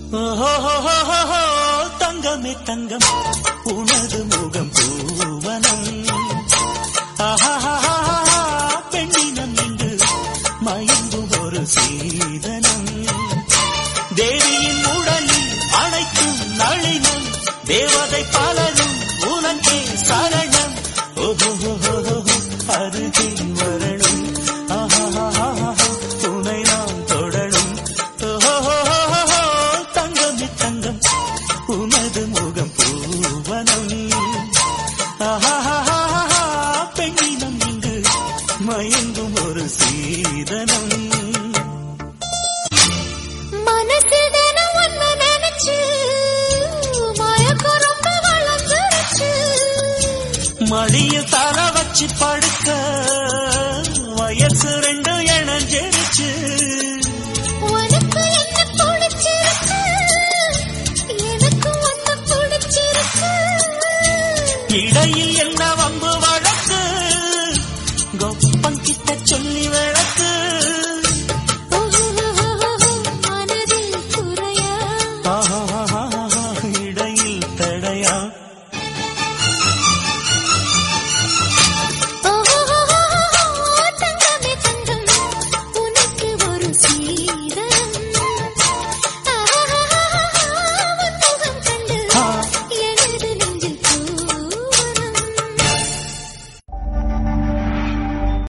ஓஹோஹோஹோஹோ, தங்கமே தங்கம் உனது முகம் பூவனம் ஆஹாஹாஹா, பெண்ணினம் இங்கு மயங்கும் ஒரு சீதனம் தேவியின் உடலில் அனைத்தும் நளினம் தேவதை பலரும் உனக்கே சரணம் ஓஹோஹோஹோ, அருகில் வரணும் ஆஹாஹாஹா, உன்னை நான் தொடரும் ஓஹோஹோஹோ, தங்கமே தங்கம் உனது முகம் பூவனம் ஆஹாஹாஹா, பெண்ணினம் இங்கு மயங்கும் ஒரு சீதனம் மனசு தினம் ஒண்ணு நினைச்சு மயக்கம் ரொம்ப வளர்ந்துருச்சு மடியில் தலை வச்சு படுக்க வயசு ரெண்டு இணைஞ்சிருச்சு உனக்கு என்ன பிடிச்சிருக்கு எனக்கு ஒண்ணு பிடிச்சிருக்கு இடையில் என்ன வம்பு வழக்கு கொப்பம் கிட்ட சொல்லி விளக்கு மனதில் குறையா ஆஹாஹாஹா, இடையில் தடை